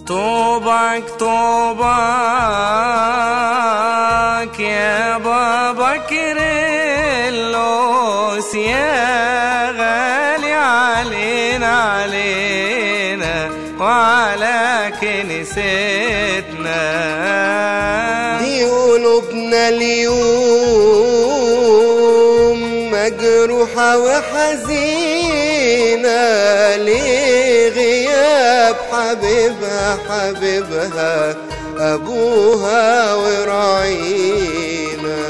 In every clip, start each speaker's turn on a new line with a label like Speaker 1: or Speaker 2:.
Speaker 1: طوبك طوبك يا بابا كيرلس يا غالي علينا علينا وعلى كنيستنا
Speaker 2: دي قلوبنا اليوم مجروحة وحزينة لغياب حبيبها حبيبها أبوها وراعينا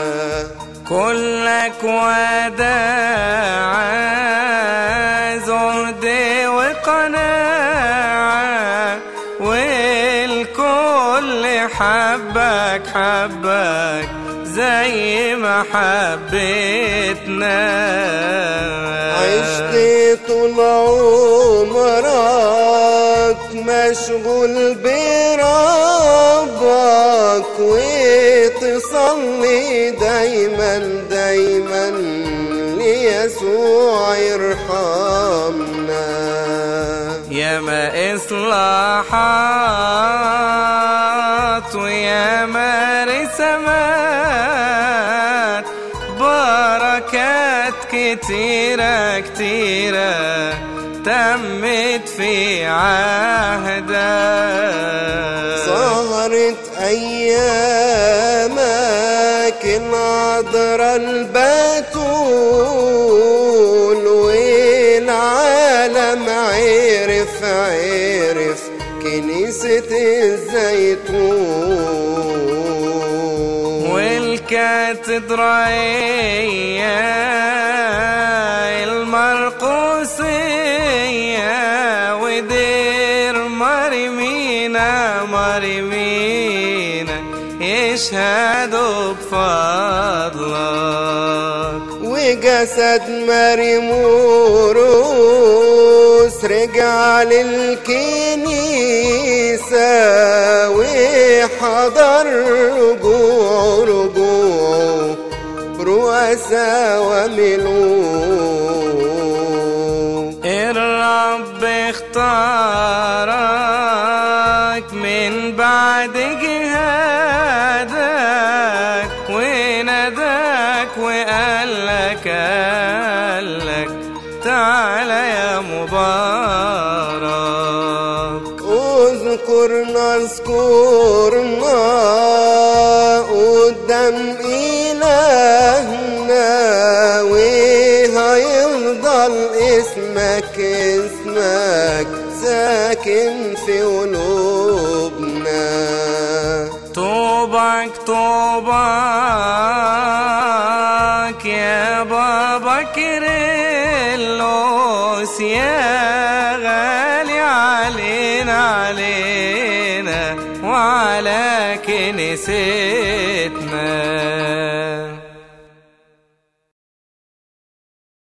Speaker 1: كلك وداع زهد وقناعة والكل حبك حبك زي ما حبيتنا
Speaker 2: عشت طول عمرك مشغول بربك وتصلي دايما دايما ليسوع يرحمنا
Speaker 1: يا ما إصلاحات ويا ما رسمات بركات كتيرة كتيرة تمت في عهدك
Speaker 2: صارت أيامك العذراء البتول والعالم عرف عرف كنيسة الزيتون
Speaker 1: والكاتدرائية المرقوسية ودير مريمينا مريمينا يشهدوا بفضلك
Speaker 2: وجسد مرموروس رجع للكنيسة وحضر رجوع رجوع رؤساء وملوك
Speaker 1: الرب اختارك من بعد جهادك وناداك وقالك قالك تعالى يا مبارك
Speaker 2: اذكرنا اذكرنا قدام إلهنا وهيفضل اسمك اسمك ساكن في قلوبنا
Speaker 1: طوبك طوبك يا بابا كيرلس يا غالي علينا علينا وعلى كنيستنا